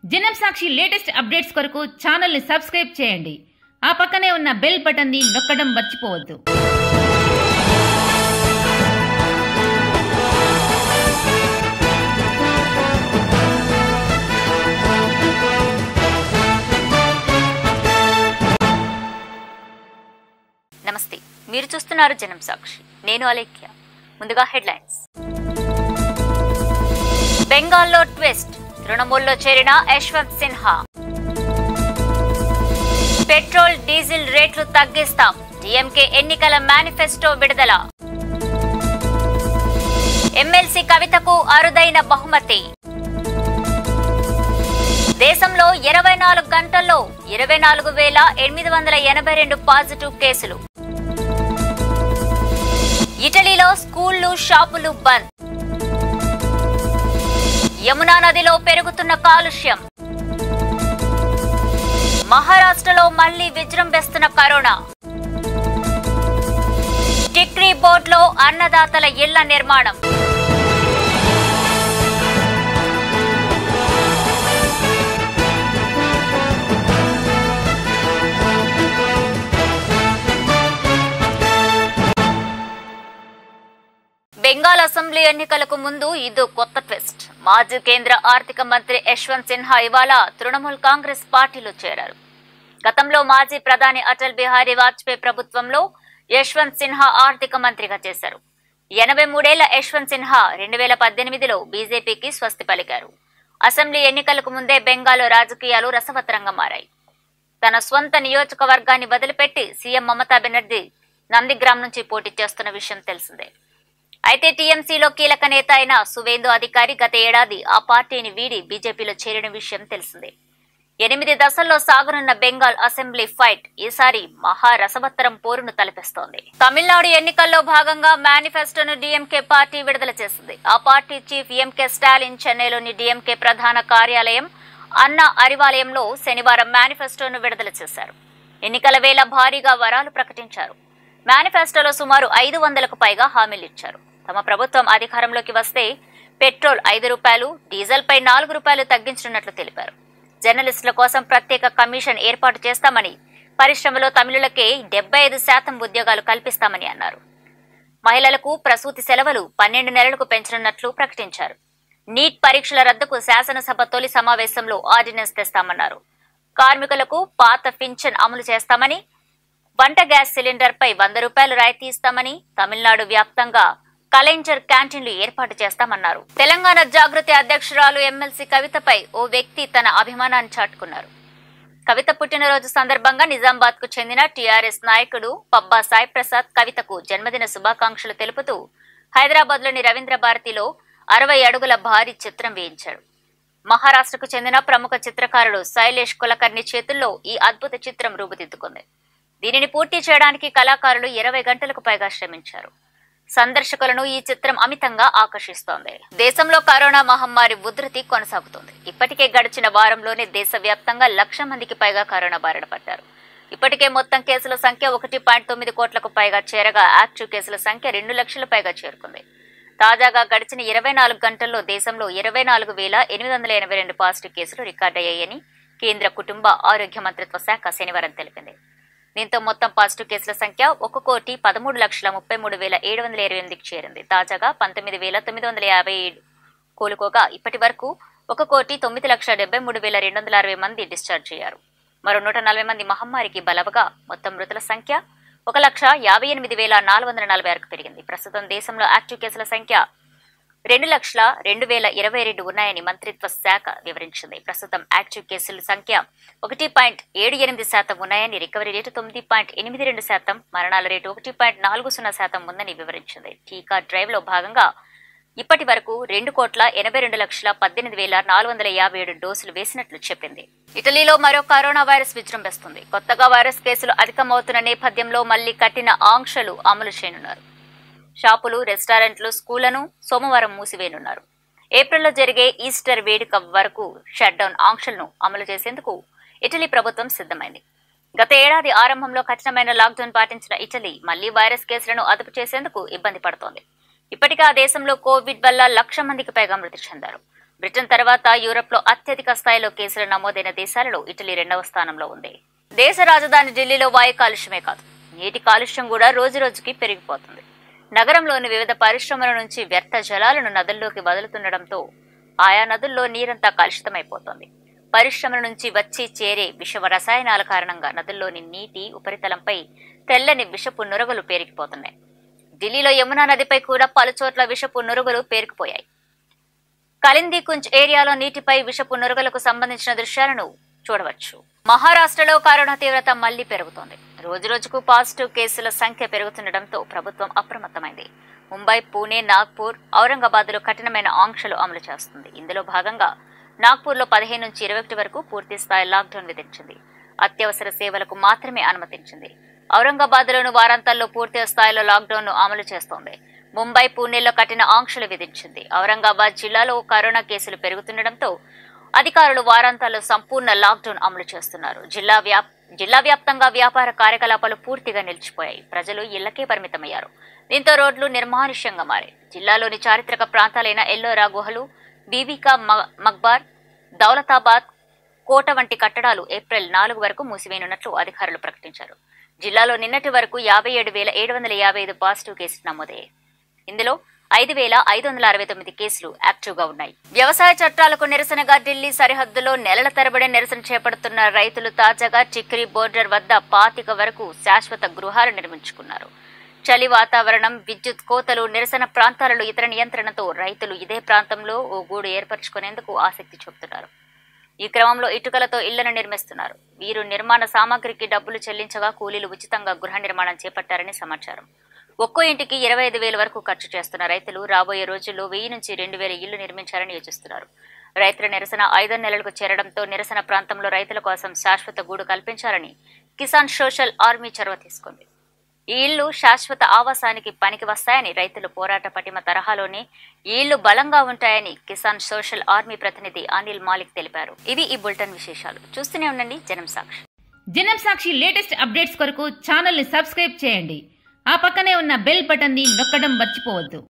జనం సాక్షి latest updates కొరకు ఛానల్ని సబ్స్క్రైబ్ చేయండి ఆ పక్కనే ఉన్న బెల్ బటన్ని నొక్కడం మర్చిపోవద్దు నమస్తే మీరు చూస్తున్నారు జనం సాక్షి నేను అలేఖ్య ముందుగా హెడ్లైన్స్ బెంగాల్లో ట్విస్ట్ తృణమూల్లో చేరిన యశ్వంత్ సిన్హా పెట్రోల్ డీజిల్ రేట్లు తగ్గిస్తాం డిఎంకే ఎన్నికల మేనిఫెస్టో విడుదల ఎమ్మెల్సీ కవితకు అరుదైన బహుమతి దేశంలో ఇరవై నాలుగు గంటల్లో ఇరవై నాలుగు వేల ఎనిమిది వందల ఎనభై రెండు పాజిటివ్ కేసులు ఇటలీలో స్కూళ్లు షాపులు బంద్ యమునా నదిలో పెరుగుతున్న కాలుష్యం మహారాష్ట్రలో మళ్లీ విజృంభిస్తున్న కరోనా టిక్రీ బోర్డులో అన్నదాతల ఇళ్ల నిర్మాణం బెంగాల్ అసెంబ్లీ ఎన్నికలకు ముందు ఇదో కొత్త ట్విస్ట్ మాజీ కేంద్ర ఆర్థిక మంత్రి యశ్వంత్ సిన్హా ఇవాళ తృణమూల్ కాంగ్రెస్ పార్టీలో చేరారు గతంలో మాజీ ప్రధాని అటల్ బిహారీ వాజ్పేయి ప్రభుత్వంలో యశ్వంత్ సిన్హా ఆర్థిక మంత్రిగా చేశారు ఎనభై మూడేళ్ల యశ్వంత్ సిన్హా రెండు వేల పద్దెనిమిదిలో బీజేపీకి స్వస్తి పలికారు అసెంబ్లీ ఎన్నికలకు ముందే బెంగాల్ రాజకీయాలు రసవత్తరంగా మారాయి తన స్వంత నియోజకవర్గాన్ని వదిలిపెట్టి సీఎం మమతా బెనర్జీ నందిగ్రామ్ నుంచి పోటీ చేస్తున్న విషయం తెలిసిందే అయితే టీఎంసీలో కీలక నేత అయిన సువేందు అధికారి గత ఏడాది ఆ పార్టీని వీడి బీజేపీలో చేరిన విషయం తెలిసిందే ఎనిమిది దశల్లో సాగనున్న బెంగాల్ అసెంబ్లీ ఫైట్ ఈసారి మహా రసవత్తరం పోరును తలపిస్తోంది తమిళనాడు ఎన్నికల్లో భాగంగా మేనిఫెస్టోను డీఎంకే పార్టీ విడుదల చేసింది ఆ పార్టీ చీఫ్ ఎంకే స్టాలిన్ చెన్నైలోని డీఎంకే ప్రధాన కార్యాలయం అన్న అరివాలయంలో శనివారం మేనిఫెస్టోను విడుదల చేశారు ఎన్నికల వేళ భారీగా వరాలు ప్రకటించారు మేనిఫెస్టోలో సుమారు ఐదు వందలకు పైగా హామీలిచ్చారు తమ ప్రభుత్వం అధికారంలోకి వస్తే పెట్రోల్ ఐదు రూపాయలు డీజిల్ పై నాలుగు రూపాయలు తగ్గించనున్నట్లు తెలిపారు జర్నలిస్టుల కోసం ప్రత్యేక కమిషన్ ఏర్పాటు చేస్తామని పరిశ్రమలో తమిళులకే డెబ్బై ఐదు శాతం ఉద్యోగాలు కల్పిస్తామని అన్నారు మహిళలకు ప్రసూతి సెలవులు పన్నెండు నెలలకు పెంచనున్నట్లు ప్రకటించారు నీట్ పరీక్షల రద్దుకు శాసనసభ తొలి సమావేశంలో ఆర్డినెన్స్ తెస్తామన్నారు కార్మికులకు పాత పింఛన్ అమలు చేస్తామని వంట గ్యాస్ సిలిండర్ పై వంద రూపాయలు రాయితీ ఇస్తామని తమిళనాడు వ్యాప్తంగా కలెంజర్ క్యాంటీన్లు ఏర్పాటు చేస్తామన్నారు తెలంగాణ జాగృతి అధ్యక్షురాలు ఎమ్మెల్సీ కవితపై ఓ వ్యక్తి తన అభిమానాన్ని చాటుకున్నారు కవిత పుట్టినరోజు సందర్భంగా నిజామాబాద్ కు చెందిన టీఆర్ఎస్ నాయకుడు పబ్బా సాయి ప్రసాద్ కవితకు జన్మదిన శుభాకాంక్షలు తెలుపుతూ హైదరాబాద్ లోని రవీంద్ర భారతిలో అరవై అడుగుల భారీ చిత్రం వేయించాడు మహారాష్ట్రకు చెందిన ప్రముఖ చిత్రకారుడు శైలేష్ కులకర్ణి చేతుల్లో ఈ అద్భుత చిత్రం రూపుదిద్దుకుంది దీనిని పూర్తి చేయడానికి కళాకారులు ఇరవై గంటలకు పైగా శ్రమించారు సందర్శకులను ఈ చిత్రం అమితంగా ఆకర్షిస్తోంది దేశంలో కరోనా మహమ్మారి ఉధృతి కొనసాగుతోంది ఇప్పటికే గడిచిన వారంలోనే దేశవ్యాప్తంగా లక్ష మందికి పైగా కరోనా బారిన పడ్డారు ఇప్పటికే మొత్తం కేసుల సంఖ్య ఒకటి పాయింట్ తొమ్మిది కోట్లకు పైగా చేరగా యాక్టివ్ కేసుల సంఖ్య రెండు లక్షల పైగా చేరుకుంది తాజాగా గడిచిన ఇరవై నాలుగు గంటల్లో దేశంలో ఇరవై నాలుగు వేల ఎనిమిది వందల ఎనభై రెండు పాజిటివ్ కేసులు రికార్డయ్యాయని కేంద్ర కుటుంబ ఆరోగ్య మంత్రిత్వ శాఖ శనివారం తెలిపింది దీంతో మొత్తం పాజిటివ్ కేసుల సంఖ్య ఒక కోటి పదమూడు లక్షల ముప్పై మూడు వేల ఏడు వందల ఇరవై ఎనిమిదికి చేరింది తాజాగా పంతొమ్మిది వేల తొమ్మిది వందల యాభై ఏడు కోలుకోగా ఇప్పటి వరకు ఒక కోటి తొమ్మిది లక్షల డెబ్బై మూడు వేల రెండు వందల అరవై మంది డిశ్చార్జ్ అయ్యారు మరో నూట నలభై మంది మహమ్మారికి బలవగా మొత్తం మృతుల సంఖ్య ఒక లక్ష యాభై ఎనిమిది వేల నాలుగు వందల నలభై ఆరుకు పెరిగింది ప్రస్తుతం దేశంలో యాక్టివ్ కేసుల సంఖ్య రెండు లక్షల రెండు వేల ఇరవై రెండు ఉన్నాయని మంత్రిత్వ శాఖ వివరించింది ప్రస్తుతం యాక్టివ్ కేసుల సంఖ్య ఒకటి పాయింట్ ఏడు ఎనిమిది శాతం ఉన్నాయని రికవరీ రేటు తొమ్మిది పాయింట్ ఎనిమిది రెండు శాతం మరణాల రేటు ఒకటి పాయింట్ నాలుగు సున్నా శాతం ఉందని వివరించింది టీకా డ్రైవ్ లో భాగంగా ఇప్పటి వరకు రెండు కోట్ల ఎనభై రెండు లక్షల పద్దెనిమిది వేల నాలుగు వందల యాభై ఏడు డోసులు వేసినట్లు చెప్పింది ఇటలీలో మరో కరోనా వైరస్ విజృంభిస్తుంది కొత్తగా వైరస్ కేసులు అధికమవుతున్న నేపథ్యంలో మళ్లీ కఠిన ఆంక్షలు అమలు చేయనున్నారు షాపులు రెస్టారెంట్లు స్కూళ్లను సోమవారం మూసివేయనున్నారు ఏప్రిల్లో జరిగే ఈస్టర్ వేడుక వరకు షట్డౌన్ ఆంక్షలను అమలు చేసేందుకు ఇటలీ ప్రభుత్వం సిద్ధమైంది గత ఏడాది ఆరంభంలో కఠినమైన లాక్డౌన్ పాటించిన ఇటలీ మళ్లీ వైరస్ కేసులను అదుపు చేసేందుకు ఇబ్బంది పడుతోంది ఇప్పటికే ఆ దేశంలో కోవిడ్ వల్ల లక్ష మందికి పైగా మృతి చెందారు బ్రిటన్ తర్వాత యూరప్ లో అత్యధిక స్థాయిలో కేసులు నమోదైన దేశాలలో ఇటలీ రెండవ స్థానంలో ఉంది దేశ రాజధాని ఢిల్లీలో వాయు కాలుష్యమే కాదు నీటి కాలుష్యం కూడా రోజు రోజుకి పెరిగిపోతుంది నగరంలోని వివిధ పరిశ్రమల నుంచి వ్యర్థ జలాలను నదుల్లోకి వదులుతుండటంతో ఆయా నదుల్లో నీరంతా కలుషితమైపోతోంది పరిశ్రమల నుంచి వచ్చి చేరే విష రసాయనాల కారణంగా నదుల్లోని నీటి ఉపరితలంపై తెల్లని విషపు నురగలు పేరుకుపోతున్నాయి ఢిల్లీలో యమునా నదిపై కూడా పలుచోట్ల విషపు నురుగులు పేరుకుపోయాయి కలింది కుంజ్ ఏరియాలో నీటిపై విషపు నురగలకు సంబంధించిన దృశ్యాలను చూడవచ్చు మహారాష్ట్రలో కరోనా తీవ్రత మళ్లీ పెరుగుతోంది రోజు రోజుకు పాజిటివ్ కేసుల సంఖ్య పెరుగుతుండటంతో ప్రభుత్వం అప్రమత్తమైంది ముంబై పూణే నాగ్పూర్ ఔరంగాబాద్ లో కఠినమైన ఆంక్షలు అమలు చేస్తుంది ఇందులో భాగంగా నాగ్పూర్లో పదిహేను నుంచి ఇరవై ఒకటి వరకు పూర్తి స్థాయి లాక్డౌన్ విధించింది అత్యవసర సేవలకు మాత్రమే అనుమతించింది ఔరంగాబాద్లోను వారాంతాల్లో పూర్తి స్థాయిలో లాక్డౌన్ ను అమలు చేస్తోంది ముంబై పూణేలో కఠిన ఆంక్షలు విధించింది ఔరంగాబాద్ జిల్లాలో కరోనా కేసులు పెరుగుతుండటంతో అధికారులు వారాంతాల్లో సంపూర్ణ లాక్డౌన్ అమలు చేస్తున్నారు జిల్లా వ్యాప్ జిల్లా వ్యాప్తంగా వ్యాపార కార్యకలాపాలు పూర్తిగా నిలిచిపోయాయి ప్రజలు ఇళ్లకే పరిమితమయ్యారు దీంతో రోడ్లు నిర్మానుష్యంగా మారాయి జిల్లాలోని చారిత్రక ప్రాంతాలైన ఎల్లోరా గుహలు బీబీకా మ- మక్బార్ దౌలతాబాద్ కోట వంటి కట్టడాలు ఏప్రిల్ నాలుగు వరకు మూసివేయనున్నట్లు అధికారులు ప్రకటించారు జిల్లాలో నిన్నటి వరకు యాభై ఏడు వేల ఏడు వందల యాభై ఐదు పాజిటివ్ కేసులు నమోదయ్యాయి ఇందులో ఐదు వేల ఐదు వందల అరవై తొమ్మిది కేసులు యాక్టివ్ గా ఉన్నాయి వ్యవసాయ చట్టాలకు నిరసనగా ఢిల్లీ సరిహద్దులో నెలల తరబడి నిరసన చేపడుతున్న రైతులు తాజాగా చిక్రీ బోర్డర్ వద్ద పాతిక వరకు శాశ్వత గృహాలు నిర్మించుకున్నారు చలి వాతావరణం విద్యుత్ కోతలు నిరసన ప్రాంతాలలో ఇతర నియంత్రణతో రైతులు ఇదే ప్రాంతంలో ఓ గూడు ఏర్పరచుకునేందుకు ఆసక్తి చూపుతున్నారు ఈ క్రమంలో ఇటుకలతో ఇళ్లను నిర్మిస్తున్నారు వీరు నిర్మాణ సామాగ్రికి డబ్బులు చెల్లించగా కూలీలు ఉచితంగా గృహ నిర్మాణం చేపట్టారని సమాచారం ఒక్కో ఇంటికి ఇరవై ఐదు వేల వరకు ఖర్చు చేస్తున్న రైతులు రాబోయే రోజుల్లో వెయ్యి నుంచి రెండు వేల ఇళ్లు నిర్మించాలని యోచిస్తున్నారు రైతుల నిరసన ఐదో నెలలకు చేరడంతో నిరసన ప్రాంతంలో రైతుల కోసం శాశ్వత గూడు కల్పించాలని కిసాన్ సోషల్ ఆర్మీ చొరవ తీసుకుంది ఈ ఇళ్లు శాశ్వత ఆవాసానికి పనికి వస్తాయని రైతులు పోరాట పటిమ తరహాలోనే ఈ ఇళ్లు బలంగా ఉంటాయని కిసాన్ సోషల్ ఆర్మీ ప్రతినిధి అనిల్ మాలిక్ తెలిపారు ఇవి ఈ బులెటిన్ విశేషాలు చూస్తూనే ఉండండి జనం సాక్షి జనం సాక్షి లేటెస్ట్ అప్డేట్స్ కొరకు ఛానల్ని సబ్స్క్రైబ్ చేయండి ఆ పక్కనే ఉన్న బెల్ బటన్ని నొక్కడం మర్చిపోవద్దు